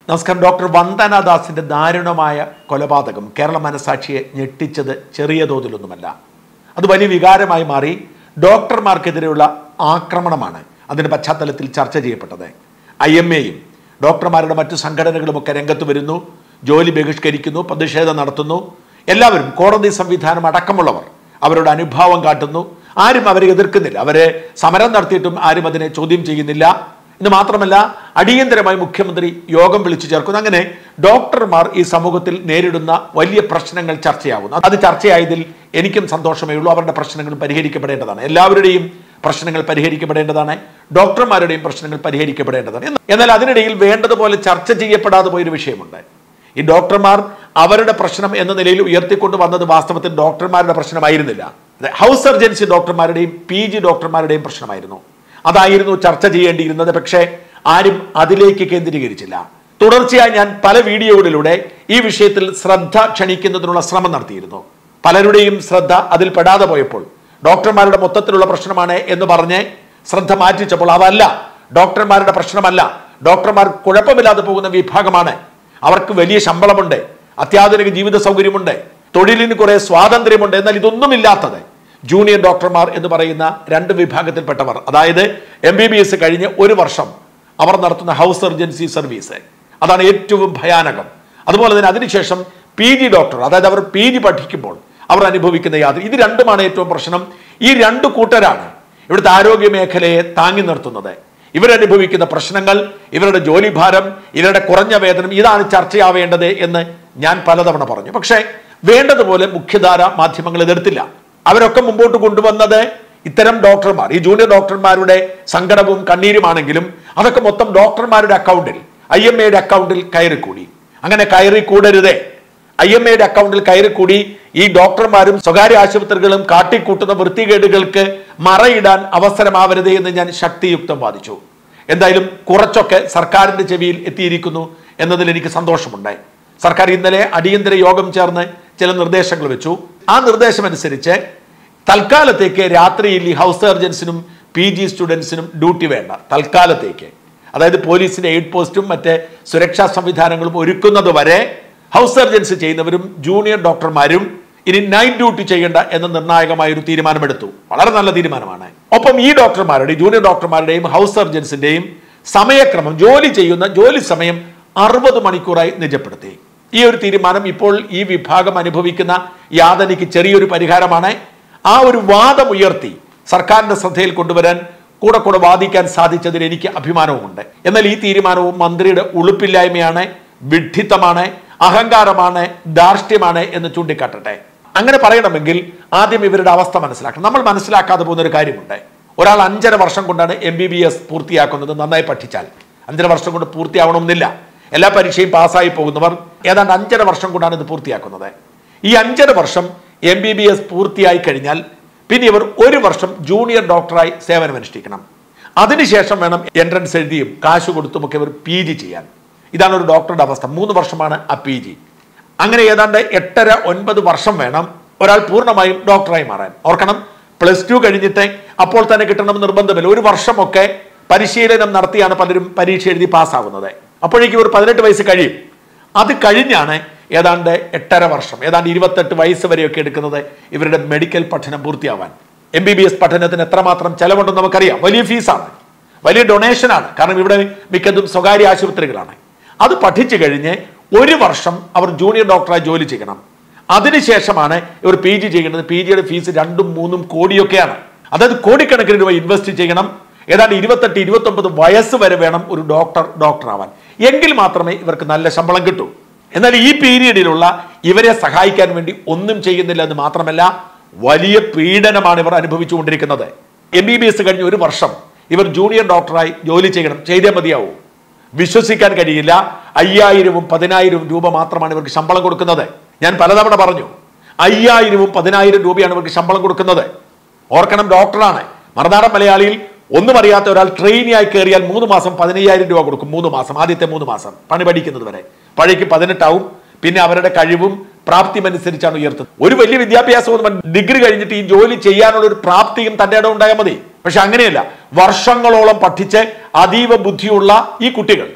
നമസ്കാരം ഡോക്ടർ വന്ദനാദാസിന്റെ ദാരുണമായ കൊലപാതകം കേരള മനസാക്ഷിയെ ഞെട്ടിച്ചത് ചെറിയ തോതിലൊന്നുമല്ല അത് വലിയ വികാരമായി മാറി ഡോക്ടർമാർക്കെതിരെയുള്ള ആക്രമണമാണ് അതിന്റെ പശ്ചാത്തലത്തിൽ ചർച്ച ചെയ്യപ്പെട്ടത് ഐ എം എയും ഡോക്ടർമാരുടെ മറ്റു സംഘടനകളുമൊക്കെ രംഗത്ത് വരുന്നു ജോലി ബഹിഷ്കരിക്കുന്നു പ്രതിഷേധം നടത്തുന്നു എല്ലാവരും കോടതി സംവിധാനം അടക്കമുള്ളവർ അവരുടെ അനുഭാവം കാട്ടുന്നു ആരും അവരെ എതിർക്കുന്നില്ല അവരെ സമരം നടത്തിയിട്ടും ആരും അതിനെ ചോദ്യം ചെയ്യുന്നില്ല എന്ന് മാത്രമല്ല അടിയന്തരമായി മുഖ്യമന്ത്രി യോഗം വിളിച്ചു ചേർക്കുന്നു അങ്ങനെ ഡോക്ടർമാർ ഈ സമൂഹത്തിൽ നേരിടുന്ന വലിയ പ്രശ്നങ്ങൾ ചർച്ചയാകുന്നു അത് ചർച്ചയായതിൽ എനിക്കും സന്തോഷമേ ഉള്ളൂ അവരുടെ പ്രശ്നങ്ങൾ പരിഹരിക്കപ്പെടേണ്ടതാണ് എല്ലാവരുടെയും പ്രശ്നങ്ങൾ പരിഹരിക്കപ്പെടേണ്ടതാണ് ഡോക്ടർമാരുടെയും പ്രശ്നങ്ങൾ പരിഹരിക്കപ്പെടേണ്ടതാണ് എന്ന് എന്നാൽ അതിനിടയിൽ വേണ്ടതുപോലെ ചർച്ച ചെയ്യപ്പെടാതെ പോയൊരു വിഷയമുണ്ട് ഈ ഡോക്ടർമാർ അവരുടെ പ്രശ്നം എന്ന നിലയിൽ ഉയർത്തിക്കൊണ്ട് വന്നത് വാസ്തവത്തിൽ ഡോക്ടർമാരുടെ പ്രശ്നമായിരുന്നില്ല അത് ഹൗസ് സർജൻസി ഡോക്ടർമാരുടെയും പി ജി ഡോക്ടർമാരുടെയും പ്രശ്നമായിരുന്നു അതായിരുന്നു ചർച്ച ചെയ്യേണ്ടിയിരുന്നത് പക്ഷേ ആരും അതിലേക്ക് കേന്ദ്രീകരിച്ചില്ല തുടർച്ചയായി ഞാൻ പല വീഡിയോകളിലൂടെ ഈ വിഷയത്തിൽ ശ്രദ്ധ ക്ഷണിക്കുന്നതിനുള്ള ശ്രമം നടത്തിയിരുന്നു പലരുടെയും ശ്രദ്ധ അതിൽ പെടാതെ പോയപ്പോൾ ഡോക്ടർമാരുടെ മൊത്തത്തിലുള്ള പ്രശ്നമാണ് എന്ന് പറഞ്ഞ് ശ്രദ്ധ മാറ്റിച്ചപ്പോൾ അതല്ല ഡോക്ടർമാരുടെ പ്രശ്നമല്ല ഡോക്ടർമാർ കുഴപ്പമില്ലാതെ പോകുന്ന വിഭാഗമാണ് അവർക്ക് വലിയ ശമ്പളമുണ്ട് അത്യാധുനിക ജീവിത സൗകര്യമുണ്ട് തൊഴിലിന് കുറെ സ്വാതന്ത്ര്യമുണ്ട് എന്നാൽ ഇതൊന്നുമില്ലാത്തത് ജൂനിയർ ഡോക്ടർമാർ എന്ന് പറയുന്ന രണ്ട് വിഭാഗത്തിൽപ്പെട്ടവർ അതായത് എം ബി ബി എസ് കഴിഞ്ഞ് ഒരു വർഷം അവർ നടത്തുന്ന ഹൗസ് സർജൻസി സർവീസ് അതാണ് ഏറ്റവും ഭയാനകം അതുപോലെ തന്നെ അതിനുശേഷം പി ജി ഡോക്ടർ അതായത് അവർ പി ജി പഠിക്കുമ്പോൾ അവർ അനുഭവിക്കുന്ന യാതൊരു ഇത് രണ്ടുമാണ് ഏറ്റവും പ്രശ്നം ഈ രണ്ട് കൂട്ടരാണ് ഇവിടുത്തെ ആരോഗ്യ മേഖലയെ താങ്ങി നിർത്തുന്നത് ഇവരനുഭവിക്കുന്ന പ്രശ്നങ്ങൾ ഇവരുടെ ജോലിഭാരം ഇവരുടെ കുറഞ്ഞ വേതനം ഇതാണ് ചർച്ചയാവേണ്ടത് എന്ന് ഞാൻ പലതവണ പറഞ്ഞു പക്ഷേ വേണ്ടതുപോലെ മുഖ്യധാര മാധ്യമങ്ങൾ ഇതെടുത്തില്ല അവരൊക്കെ മുമ്പോട്ട് കൊണ്ടുവന്നത് ഇത്തരം ഡോക്ടർമാർ ഈ ജൂനിയർ ഡോക്ടർമാരുടെ സങ്കടവും കണ്ണീരുമാണെങ്കിലും അതൊക്കെ മൊത്തം ഡോക്ടർമാരുടെ അക്കൗണ്ടിൽ ഐ എം എയുടെ അക്കൗണ്ടിൽ കയറിക്കൂടി അങ്ങനെ കയറി കൂടരുതേ ഐ എം എയുടെ അക്കൗണ്ടിൽ കയറിക്കൂടി ഈ ഡോക്ടർമാരും സ്വകാര്യ ആശുപത്രികളും കാട്ടിക്കൂട്ടുന്ന വൃത്തികേടുകൾക്ക് മറയിടാൻ അവസരമാവരുതേ എന്ന് ഞാൻ ശക്തിയുക്തം വാദിച്ചു എന്തായാലും കുറച്ചൊക്കെ സർക്കാരിന്റെ ചെവിയിൽ എത്തിയിരിക്കുന്നു എന്നതിൽ എനിക്ക് സന്തോഷമുണ്ട് സർക്കാർ ഇന്നലെ അടിയന്തര യോഗം ചേർന്ന് ചില നിർദ്ദേശങ്ങൾ വെച്ചു ആ നിർദ്ദേശം അനുസരിച്ച് തൽക്കാലത്തേക്ക് രാത്രിയിൽ ഈ ഹൗസ് സർജൻസിനും പി ജി സ്റ്റുഡൻസിനും ഡ്യൂട്ടി വേണ്ട തൽക്കാലത്തേക്ക് അതായത് പോലീസിന്റെ എയ്ഡ് പോസ്റ്റും മറ്റ് സുരക്ഷാ സംവിധാനങ്ങളും ഒരുക്കുന്നത് വരെ ഹൗസ് സർജൻസി ചെയ്യുന്നവരും ജൂനിയർ ഡോക്ടർമാരും ഇനി നൈറ്റ് ഡ്യൂട്ടി ചെയ്യേണ്ട എന്ന നിർണായകമായ ഒരു തീരുമാനമെടുത്തു വളരെ നല്ല തീരുമാനമാണ് ഒപ്പം ഈ ഡോക്ടർമാരുടെ ജൂനിയർ ഡോക്ടർമാരുടെയും ഹൗസ് സർജൻസിന്റെയും സമയക്രമം ജോലി ചെയ്യുന്ന ജോലി സമയം അറുപത് മണിക്കൂറായി നിജപ്പെടുത്തി ഈ ഒരു തീരുമാനം ഇപ്പോൾ ഈ വിഭാഗം അനുഭവിക്കുന്ന യാതനയ്ക്ക് ചെറിയൊരു പരിഹാരമാണ് ആ ഒരു വാദം ഉയർത്തി സർക്കാരിന്റെ ശ്രദ്ധയിൽ കൊണ്ടുവരാൻ കൂടെ കൂടെ വാദിക്കാൻ സാധിച്ചതിൽ എനിക്ക് അഭിമാനവുമുണ്ട് എന്നാൽ ഈ തീരുമാനവും മന്ത്രിയുടെ ഉളുപ്പില്ലായ്മയാണ് വിഡ്ഢിത്തമാണ് അഹങ്കാരമാണ് ധാർഷ്ട്യമാണ് എന്ന് ചൂണ്ടിക്കാട്ടട്ടെ അങ്ങനെ പറയണമെങ്കിൽ ആദ്യം ഇവരുടെ അവസ്ഥ മനസ്സിലാക്കണം നമ്മൾ മനസ്സിലാക്കാതെ പോകുന്ന ഒരു കാര്യമുണ്ട് ഒരാൾ അഞ്ചര വർഷം കൊണ്ടാണ് എം ബി ബി എസ് പൂർത്തിയാക്കുന്നത് നന്നായി പഠിച്ചാൽ അഞ്ചര വർഷം കൊണ്ട് പൂർത്തിയാവണമെന്നില്ല എല്ലാ പരീക്ഷയും പാസ്സായി പോകുന്നവർ ഏതാണ്ട് അഞ്ചര വർഷം കൊണ്ടാണ് ഇത് പൂർത്തിയാക്കുന്നത് ഈ അഞ്ചര വർഷം എം ബി ബി എസ് പൂർത്തിയായി കഴിഞ്ഞാൽ പിന്നെ ഇവർ ഒരു വർഷം ജൂനിയർ ഡോക്ടറായി സേവനമനുഷ്ഠിക്കണം അതിനുശേഷം വേണം എൻട്രൻസ് എഴുതിയും കാശ് കൊടുത്തുമൊക്കെ ഇവർ പി ജി ചെയ്യാൻ ഇതാണ് ഒരു ഡോക്ടറുടെ അവസ്ഥ മൂന്ന് വർഷമാണ് ആ പി ജി അങ്ങനെ ഏതാണ്ട് എട്ടര ഒൻപത് വർഷം വേണം ഒരാൾ പൂർണ്ണമായും ഡോക്ടറായി മാറാൻ ഓർക്കണം പ്ലസ് ടു കഴിഞ്ഞിട്ട് അപ്പോൾ തന്നെ കിട്ടണമെന്ന് നിർബന്ധമില്ല ഒരു വർഷമൊക്കെ പരിശീലനം നടത്തിയാണ് പലരും പരീക്ഷ എഴുതി പാസ്സാവുന്നത് അപ്പോഴേക്കും ഒരു പതിനെട്ട് വയസ്സ് കഴിയും അത് കഴിഞ്ഞാണ് ഏതാണ്ട് എട്ടര വർഷം ഏതാണ്ട് ഇരുപത്തെട്ട് വയസ്സ് വരെയൊക്കെ എടുക്കുന്നത് ഇവരുടെ മെഡിക്കൽ പഠനം പൂർത്തിയാവാൻ എം ബി ബി എസ് പഠനത്തിന് എത്രമാത്രം ചെലവുണ്ടെന്ന് നമുക്കറിയാം വലിയ ഫീസാണ് വലിയ ഡൊണേഷനാണ് കാരണം ഇവിടെ മിക്കതും സ്വകാര്യ ആശുപത്രികളാണ് അത് പഠിച്ചു കഴിഞ്ഞ് ഒരു വർഷം അവർ ജൂനിയർ ഡോക്ടറായി ജോലി ചെയ്യണം അതിനുശേഷമാണ് ഇവർ പി ജി ചെയ്യുന്നത് പി ജിയുടെ ഫീസ് രണ്ടും മൂന്നും കോടിയൊക്കെയാണ് അതായത് കോടിക്കണക്കിന് രൂപ ഇൻവെസ്റ്റ് ചെയ്യണം ഏതാണ്ട് ഇരുപത്തെട്ട് ഇരുപത്തി ഒമ്പത് വയസ്സ് വരെ വേണം ഒരു ഡോക്ടർ ഡോക്ടർ ആവാൻ എങ്കിൽ മാത്രമേ ഇവർക്ക് നല്ല ശമ്പളം കിട്ടൂ എന്നാൽ ഈ പീരീഡിലുള്ള ഇവരെ സഹായിക്കാൻ വേണ്ടി ഒന്നും ചെയ്യുന്നില്ല എന്ന് മാത്രമല്ല വലിയ പീഡനമാണ് ഇവർ അനുഭവിച്ചുകൊണ്ടിരിക്കുന്നത് എം ബി ബി എസ് കഴിഞ്ഞ ഒരു വർഷം ഇവർ ജൂനിയർ ഡോക്ടറായി ജോലി ചെയ്യണം ചെയ്തേ മതിയാവൂ വിശ്വസിക്കാൻ കഴിയില്ല അയ്യായിരവും പതിനായിരവും രൂപ മാത്രമാണ് ഇവർക്ക് ശമ്പളം കൊടുക്കുന്നത് ഞാൻ പലതവണ പറഞ്ഞു അയ്യായിരവും പതിനായിരം രൂപയാണ് ഇവർക്ക് ശമ്പളം കൊടുക്കുന്നത് ഓർക്കണം ഡോക്ടറാണ് മറുനാടൻ മലയാളിയിൽ ഒന്നും അറിയാത്ത ഒരാൾ ട്രെയിനിയായി കയറിയാൽ മൂന്ന് മാസം പതിനയ്യായിരം രൂപ കൊടുക്കും മൂന്ന് മാസം ആദ്യത്തെ മൂന്ന് മാസം പണി പഠിക്കുന്നത് വരെ പഴയ്ക്ക് പതിനെട്ടാവും പിന്നെ അവരുടെ കഴിവും പ്രാപ്തിയും അനുസരിച്ചാണ് ഉയർത്തുന്നത് ഒരു വലിയ വിദ്യാഭ്യാസവും ഡിഗ്രി കഴിഞ്ഞിട്ട് ഈ ജോലി ചെയ്യാനുള്ള ഒരു പ്രാപ്തിയും തന്റെ ഇടം ഉണ്ടായാൽ മതി പക്ഷെ അങ്ങനെയല്ല വർഷങ്ങളോളം പഠിച്ച് അതീവ ബുദ്ധിയുള്ള ഈ കുട്ടികൾ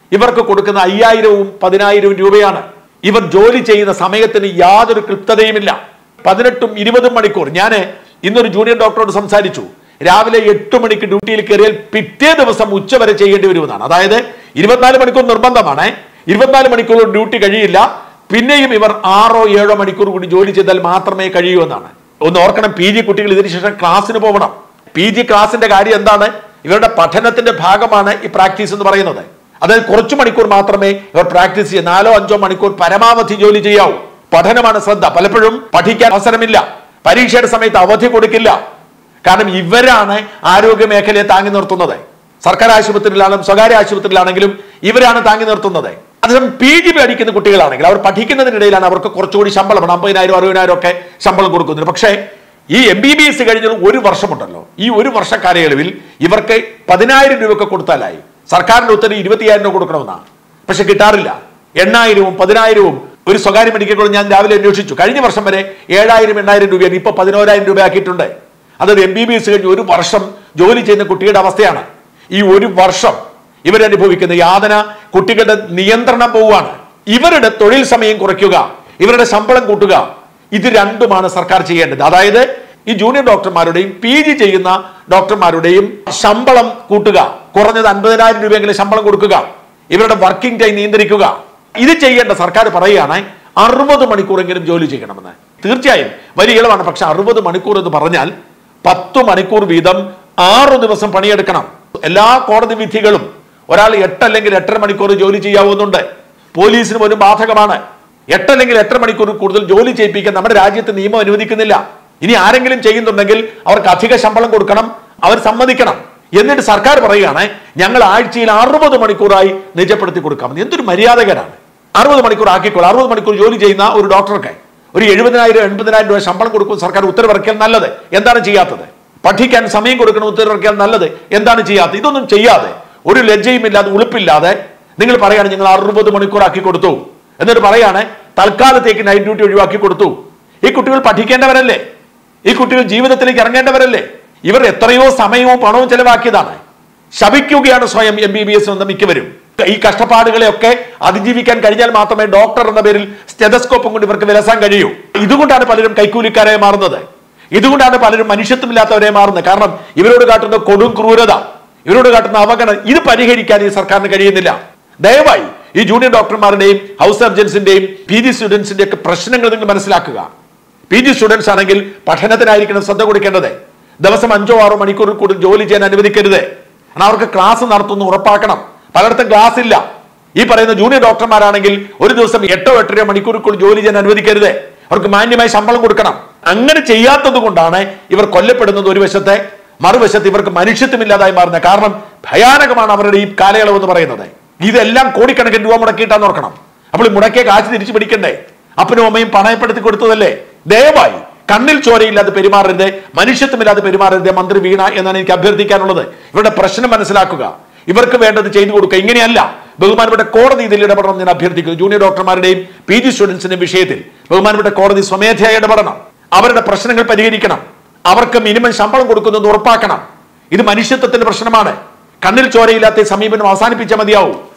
ഇവർക്ക് കൊടുക്കുന്ന അയ്യായിരവും പതിനായിരവും രൂപയാണ് ഇവർ ജോലി ചെയ്യുന്ന സമയത്തിന് യാതൊരു കൃപ്തതയുമില്ല പതിനെട്ടും ഇരുപതും മണിക്കൂർ ഞാൻ ഇന്നൊരു ജൂനിയർ ഡോക്ടറോട് സംസാരിച്ചു രാവിലെ എട്ട് മണിക്ക് ഡ്യൂട്ടിയിൽ കയറിയാൽ പിറ്റേ ദിവസം ഉച്ച വരെ ചെയ്യേണ്ടി വരുമെന്നാണ് അതായത് ഇരുപത്തിനാല് മണിക്കൂർ നിർബന്ധമാണ് ഇരുപത്തിനാല് മണിക്കൂർ ഡ്യൂട്ടി കഴിയില്ല പിന്നെയും ഇവർ ആറോ ഏഴോ മണിക്കൂർ കൂടി ജോലി ചെയ്താൽ മാത്രമേ കഴിയൂ എന്നാണ് ഒന്ന് ഓർക്കണം പി ജി കുട്ടികൾ ഇതിനു ശേഷം ക്ലാസ്സിന് പോകണം പി ജി ക്ലാസിന്റെ കാര്യം എന്താണ് ഇവരുടെ പഠനത്തിന്റെ ഭാഗമാണ് ഈ പ്രാക്ടീസ് എന്ന് പറയുന്നത് അതായത് കുറച്ചു മണിക്കൂർ മാത്രമേ ഇവർ പ്രാക്ടീസ് ചെയ്യ നാലോ അഞ്ചോ മണിക്കൂർ പരമാവധി ജോലി ചെയ്യാവൂ പഠനമാണ് ശ്രദ്ധ പലപ്പോഴും പഠിക്കാൻ അവസരമില്ല പരീക്ഷയുടെ സമയത്ത് അവധി കൊടുക്കില്ല കാരണം ഇവരാണ് ആരോഗ്യ മേഖലയെ താങ്ങി നിർത്തുന്നത് സർക്കാർ ആശുപത്രിയിലാണെങ്കിലും സ്വകാര്യ ആശുപത്രിയിലാണെങ്കിലും ഇവരാണ് താങ്ങി നിർത്തുന്നത് അതിനും പി ജി പഠിക്കുന്ന കുട്ടികളാണെങ്കിൽ അവർ പഠിക്കുന്നതിനിടയിലാണ് അവർക്ക് കുറച്ചുകൂടി ശമ്പളം വേണം അമ്പതിനായിരം അറുപതിനായിരം ഒക്കെ ശമ്പളം കൊടുക്കുന്നത് പക്ഷേ ഈ എം ബി ബി എസ് കഴിഞ്ഞ ഒരു വർഷമുണ്ടല്ലോ ഈ ഒരു വർഷ കാലയളവിൽ ഇവർക്ക് പതിനായിരം രൂപയൊക്കെ കൊടുത്താലായി സർക്കാരിന്റെ ഉത്തരവ് ഇരുപത്തിയായിരം രൂപ കൊടുക്കണമെന്നാണ് പക്ഷെ കിട്ടാറില്ല എണ്ണായിരവും പതിനായിരവും ഒരു സ്വകാര്യ മെഡിക്കൽ കോളേജ് ഞാൻ രാവിലെ അന്വേഷിച്ചു കഴിഞ്ഞ വർഷം വരെ ഏഴായിരം എണ്ണായിരം രൂപയാണ് ഇപ്പൊ പതിനോരായിരം രൂപ ആക്കിയിട്ടുണ്ട് അതായത് എം ബി ബി എസ് കഴിഞ്ഞ് ഒരു വർഷം ജോലി ചെയ്യുന്ന കുട്ടിയുടെ അവസ്ഥയാണ് ഈ ഒരു വർഷം ഇവരനുഭവിക്കുന്ന യാതന കുട്ടികളുടെ നിയന്ത്രണം പോവുകയാണ് ഇവരുടെ തൊഴിൽ സമയം കുറയ്ക്കുക ഇവരുടെ ശമ്പളം കൂട്ടുക ഇത് രണ്ടുമാണ് സർക്കാർ ചെയ്യേണ്ടത് അതായത് ഈ ജൂനിയർ ഡോക്ടർമാരുടെയും പി ജി ചെയ്യുന്ന ഡോക്ടർമാരുടെയും ശമ്പളം കൂട്ടുക കുറഞ്ഞത് അൻപതിനായിരം രൂപയെങ്കിലും ശമ്പളം കൊടുക്കുക ഇവരുടെ വർക്കിംഗ് ടൈം നിയന്ത്രിക്കുക ഇത് ചെയ്യേണ്ട സർക്കാർ പറയുകയാണ് അറുപത് മണിക്കൂറെങ്കിലും ജോലി ചെയ്യണമെന്ന് തീർച്ചയായും വലിയ ഇളവാണ് പക്ഷെ അറുപത് മണിക്കൂർ എന്ന് പറഞ്ഞാൽ പത്ത് മണിക്കൂർ വീതം ആറു ദിവസം പണിയെടുക്കണം എല്ലാ കോടതി വിധികളും ഒരാൾ എട്ടല്ലെങ്കിൽ എട്ടര മണിക്കൂർ ജോലി ചെയ്യാവുന്നുണ്ട് പോലീസിന് പോലും ബാധകമാണ് എട്ടല്ലെങ്കിൽ എട്ടര മണിക്കൂർ കൂടുതൽ ജോലി ചെയ്യിപ്പിക്കാൻ നമ്മുടെ രാജ്യത്ത് നിയമം അനുവദിക്കുന്നില്ല ഇനി ആരെങ്കിലും ചെയ്യുന്നുണ്ടെങ്കിൽ അവർക്ക് അധിക ശമ്പളം കൊടുക്കണം അവർ സമ്മതിക്കണം എന്നിട്ട് സർക്കാർ പറയുകയാണ് ഞങ്ങൾ ആഴ്ചയിൽ അറുപത് മണിക്കൂറായി നിജപ്പെടുത്തി കൊടുക്കാം എന്തൊരു മര്യാദകരാണ് അറുപത് മണിക്കൂർ ആക്കിക്കോളാം അറുപത് മണിക്കൂർ ജോലി ചെയ്യുന്ന ഒരു ഡോക്ടർക്ക് ഒരു എഴുപതിനായിരം എൺപതിനായിരം രൂപ ശമ്പളം കൊടുക്കും സർക്കാർ ഉത്തരവിറക്കിയാൽ നല്ലത് എന്താണ് ചെയ്യാത്തത് പഠിക്കാൻ സമയം കൊടുക്കണം ഉത്തരവിറക്കിയാൽ നല്ലത് എന്താണ് ചെയ്യാത്തത് ഇതൊന്നും ചെയ്യാതെ ഒരു ലജ്ജയും ഇല്ലാതെ ഉളുപ്പില്ലാതെ നിങ്ങൾ പറയാണ് ഞങ്ങൾ അറുപത് മണിക്കൂർ ആക്കി കൊടുത്തു എന്നിട്ട് പറയാണ് തൽക്കാലത്തേക്ക് നൈറ്റ് ഡ്യൂട്ടി ഒഴിവാക്കി കൊടുത്തു ഈ കുട്ടികൾ പഠിക്കേണ്ടവരല്ലേ ഈ കുട്ടികൾ ജീവിതത്തിലേക്ക് ഇറങ്ങേണ്ടവരല്ലേ ഇവർ എത്രയോ സമയവും പണവും ചെലവാക്കിയതാണ് ശപിക്കുകയാണ് സ്വയം എം ബി ബി എസ് എന്ന മിക്കവരും ഈ കഷ്ടപ്പാടുകളെയൊക്കെ അതിജീവിക്കാൻ കഴിഞ്ഞാൽ മാത്രമേ ഡോക്ടർ എന്ന പേരിൽ സ്റ്റെതസ്കോപ്പും കൊണ്ട് ഇവർക്ക് വിലസാൻ കഴിയൂ ഇതുകൊണ്ടാണ് പലരും കൈക്കൂലിക്കാരായി മാറുന്നത് ഇതുകൊണ്ടാണ് പലരും മനുഷ്യത്വമില്ലാത്തവരെ മാറുന്നത് കാരണം ഇവരോട് കാട്ടുന്ന കൊടും ക്രൂരത ഇവരോട് കാട്ടുന്ന അവഗണന ഇത് പരിഹരിക്കാൻ ഈ സർക്കാരിന് കഴിയുന്നില്ല ദയവായി ഈ ജൂനിയർ ഡോക്ടർമാരുടെയും ഹൗസ് സർജൻസിന്റെയും പി ജി സ്റ്റുഡൻസിന്റെ ഒക്കെ പ്രശ്നങ്ങൾ നിങ്ങൾ മനസ്സിലാക്കുക പി ജി സ്റ്റുഡൻസ് ആണെങ്കിൽ പഠനത്തിനായിരിക്കണം ശ്രദ്ധ കൊടുക്കേണ്ടത് ദിവസം അഞ്ചോ ആറോ മണിക്കൂർ കൂടുതൽ ജോലി ചെയ്യാൻ അനുവദിക്കരുത് കാരണം അവർക്ക് ക്ലാസ് നടത്തുന്നു ഉറപ്പാക്കണം പലയിടത്തും ക്ലാസ് ഇല്ല ഈ പറയുന്ന ജൂനിയർ ഡോക്ടർമാരാണെങ്കിൽ ഒരു ദിവസം എട്ടോ എട്ടരയോ മണിക്കൂർ കൂടുതൽ ജോലി ചെയ്യാൻ അനുവദിക്കരുത് അവർക്ക് മാന്യമായി ശമ്പളം കൊടുക്കണം അങ്ങനെ ചെയ്യാത്തത് കൊണ്ടാണ് ഇവർ കൊല്ലപ്പെടുന്നത് ഒരു വശത്തെ മറുവശത്ത് ഇവർക്ക് മനുഷ്യത്വമില്ലാതായി മാറുന്നത് കാരണം ഭയാനകമാണ് അവരുടെ ഈ കാലയളവ് എന്ന് പറയുന്നത് ഇതെല്ലാം കോടിക്കണക്കിന് രൂപ മുടക്കിയിട്ടാന്ന് ഓർക്കണം അപ്പോൾ ഈ മുടക്കിയ കാശ് തിരിച്ചു പിടിക്കണ്ടേ അപ്പനും അമ്മയും പണയപ്പെടുത്തി കൊടുത്തതല്ലേ ദയവായി കണ്ണിൽ ചോരയില്ലാതെ പെരുമാറരുത് മനുഷ്യത്വമില്ലാതെ പെരുമാറരുത് മന്ത്രി വീണ എന്നാണ് എനിക്ക് അഭ്യർത്ഥിക്കാനുള്ളത് ഇവരുടെ പ്രശ്നം മനസ്സിലാക്കുക ഇവർക്ക് വേണ്ടത് ചെയ്തു കൊടുക്കുക ഇങ്ങനെയല്ല ബഹുമാനപ്പെട്ട കോടതി ഇതിൽ ഇടപെടണം ഞാൻ അഭ്യർത്ഥിക്കുന്നു ജൂനിയർ ഡോക്ടർമാരുടെയും പി ജി സ്റ്റുഡൻസിന്റെയും വിഷയത്തിൽ ബഹുമാനപ്പെട്ട കോടതി സ്വമേധയായി ഇടപെടണം അവരുടെ പ്രശ്നങ്ങൾ പരിഹരിക്കണം അവർക്ക് മിനിമം ശമ്പളം കൊടുക്കുന്നത് ഉറപ്പാക്കണം ഇത് മനുഷ്യത്വത്തിന്റെ പ്രശ്നമാണ് കണ്ണിൽ ചോരയില്ലാത്ത ഈ സമീപനം അവസാനിപ്പിച്ചാൽ മതിയാവും